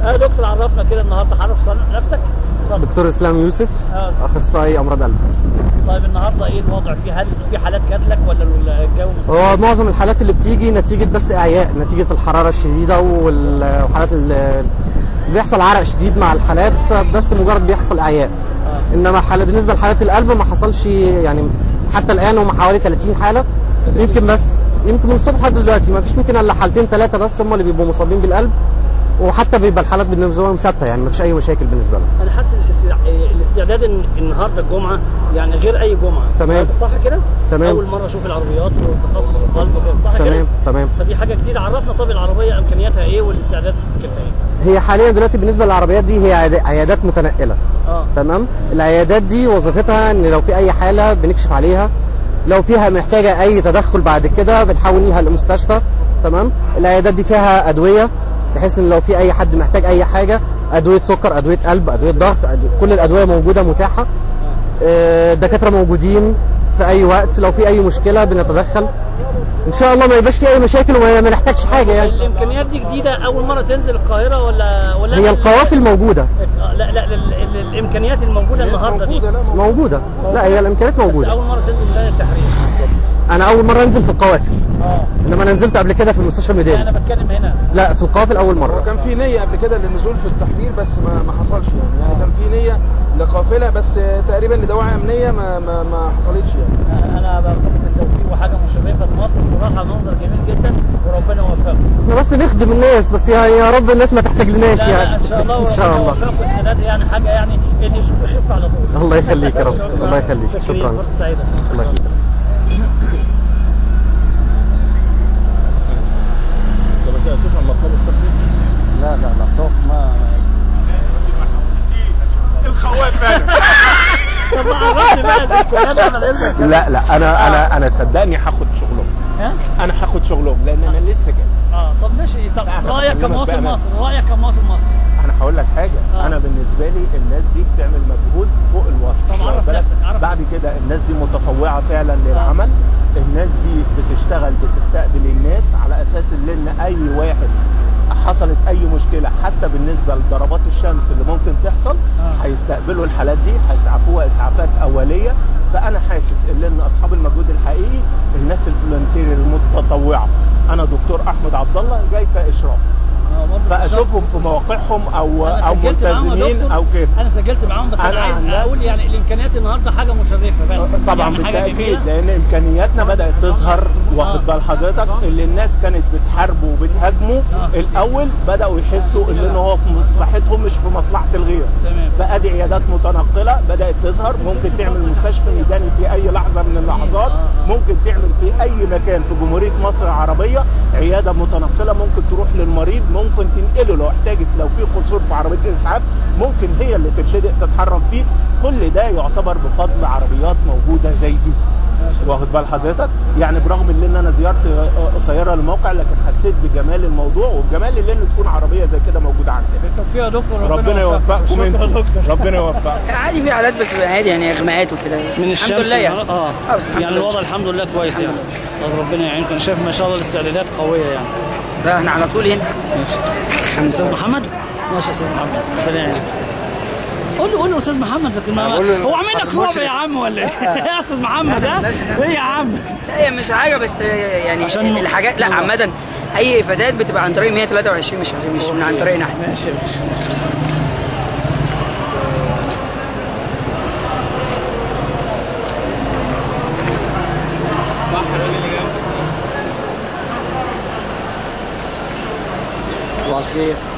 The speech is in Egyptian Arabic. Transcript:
يا دكتور عرفنا كده النهارده عرف صن- نفسك اتفضل. دكتور اسلام يوسف آه. اخصائي امراض قلب طيب النهارده ايه الوضع في هل في حالات جات لك ولا الجو مستقر؟ هو معظم الحالات اللي بتيجي نتيجه بس اعياء نتيجه الحراره الشديده وال- وحالات ال- بيحصل عرق شديد مع الحالات فبس مجرد بيحصل اعياء انما حالة بالنسبه لحالات القلب ما حصلش يعني حتى الان هم حوالي 30 حاله يمكن بس يمكن من الصبح لحد دلوقتي ما فيش يمكن الا حالتين ثلاثه بس هم اللي بيبقوا مصابين بالقلب وحتى بيبقى الحالات بالنسبه لهم ثابته يعني ما فيش اي مشاكل بالنسبه لهم انا حاسس الاستع- الاستعداد إن النهارده الجمعه يعني غير اي جمعه تمام. صح كده؟ تمام. اول مره اشوف العربيات وتخصص القلب وكده صح كده؟ تمام تمام فدي حاجه جديده عرفنا طب العربيه امكانياتها ايه والاستعداد كده ايه؟ هي حاليا دلوقتي بالنسبه للعربيات دي هي عياد- عيادات متنقله اه تمام العيادات دي وظيفتها ان لو في اي حاله بنكشف عليها لو فيها محتاجه اي تدخل بعد كده بنحولها للمستشفى تمام العيادات دي فيها ادويه بحيث ان لو في اي حد محتاج اي حاجه ادويه سكر ادويه قلب ادويه ضغط أدوية كل الادويه موجوده متاحه آه، الدكاتره موجودين في اي وقت لو في اي مشكله بنتدخل ان شاء الله ما يبقاش في اي مشاكل وما ما نحتاجش حاجه يعني الامكانيات دي جديده اول مره تنزل القاهره ولا ولا هي القوافل موجوده آه، لا لا ال- ال- الامكانيات الموجوده النهارده دي موجوده لا هي الامكانيات بس موجوده اول مره تنزل ميدان التحرير انا اول مره انزل في القوافل اه انما انا نزلت قبل كده في المستشفى لا الميداني انا بتكلم هنا لا في القوافل اول هو مره كان في نية قبل كده للنزول في التحرير بس ما ما حصلش يعني يعني كان في نية لقافلة بس تقريبا لدواعي أمنية ما ما ما حصلتش يعني انا بقول بالتوفيق وحاجه مشرفه لمصر صراحه منظر جميل جدا وربنا يوفقكم احنا بس نخدم الناس بس يعني يا رب الناس ما تحتاج لناش لا لا يعني ان شاء الله ان شاء وربنا الله يوفقكم السنه دي يعني حاجه يعني اللي يشوف يخف على طول الله يخليك يا رب الله يخليك شكرا شكرا فرصه سعيده الله يخليك انت ما سالتوش عن مطلبه الشخصي؟ لا لا لا صوف ما الخواف طب ما عرفني بقى الكلام ده على اذنك لا لا انا انا انا صدقني هاخد شغلهم ها انا هاخد شغلهم لان انا لسه جاي اه طب ماشي طب لا، أنا رايك بكلمك كمواطن بأمان. مصري رايك كمواطن مصري انا هقول لك حاجه آه. انا بالنسبه لي الناس دي بتعمل مجهود فوق الوصف طب عرف واخد بالك؟ نفسك، عرف بعد نفسك. كده الناس دي متطوعه فعلا للعمل الناس دي بتشتغل بتستقبل الناس على اساس ان اي واحد حصلت اي مشكله حتى بالنسبه لضربات الشمس اللي ممكن تحصل آه. هيستقبلوا الحالات دي هيسعفوها اسعافات اوليه فانا حاسس ان ان اصحاب المجهود الحقيقي الناس الفولنتير المتطوعه انا دكتور احمد عبد الله جاي كاشراف آه، برضه فاشوفهم في مواقعهم او أنا او سجلت معاهم يا ملتزمين دكتور. او كده انا سجلت معاهم بس انا, أنا عايز عن نفسي- اقول يعني الامكانيات النهارده حاجه مشرفه بس طبعا يعني حاجة بالتاكيد جميلة. لان امكانياتنا بدات تظهر واخد بال حضرتك اللي الناس كانت بتحاربه وبتهاجمه آه. الاول بداوا يحسوا ان هو في مصلحتهم مش في مصلحه الغير تمام. فادي عيادات متنقله بدات تظهر ممكن تعمل مستشفى ميداني في اي لحظه من اللحظات ممكن تعمل في اي مكان في جمهوريه مصر العربيه عياده متنقله ممكن تروح للمريض ممكن تنقله لو احتاجت لو في قصور في عربيه الاسعاف ممكن هي اللي تبتدئ تتحرك فيه كل ده يعتبر بفضل عربيات موجوده زي دي واخد بال حضرتك يعني برغم ان انا زيارتي قصيره للموقع لكن حسيت بجمال الموضوع وبجمال اللي ان تكون عربيه زي كده موجوده عندنا بالتوفيق يا دكتور ربنا يوفقكم شكرا يا انتم دكتور ربنا يوفقكم عادي في حالات بس عادي يعني اغماءات وكده بس من الحمد الشمس لله يعني اه بس الحمد يعني لله. الوضع الحمد لله كويس يعني طب ربنا يعينكم انا شايف ما شاء الله الاستعدادات قويه يعني ده احنا على طول هنا ماشي استاذ محمد ماشي يا استاذ محمد ربنا يعينك قول له قول له استاذ محمد لكن ما هو عامل لك رعب يا عم ولا ايه؟ يا استاذ محمد ده ايه يا عم؟ لا هي مش حاجه بس يعني عشان الحاجات لا آه. عامه اي افادات بتبقى عن طريق 123 مش مش من عن طريقنا احنا ماشي ماشي ماشي صباح الخير